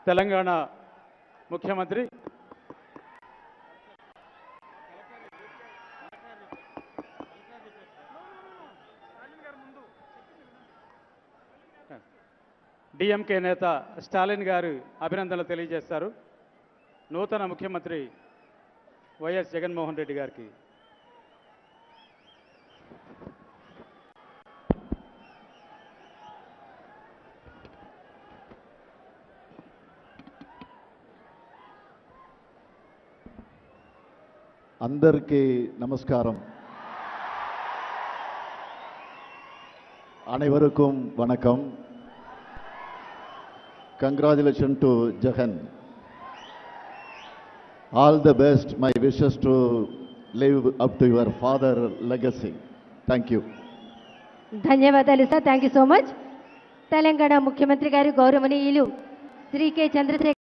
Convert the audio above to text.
తెలంగాణ ముఖ్యమంత్రి డిఎంకే నేత స్టాలిన్ గారు అభినందనలు తెలియజేస్తారు నూతన ముఖ్యమంత్రి వైఎస్ జగన్మోహన్ రెడ్డి గారికి అందరికీ నమస్కారం அனைவருக்கும் வணக்கம் congratulations to Jagan all the best my wishes to live up to your father legacy thank you ధన్యవాదాలు sir thank you so much Telangana ముఖ్యమంత్రి గారు గౌరవనీయులు శ్రీ కె చంద్రశేఖర్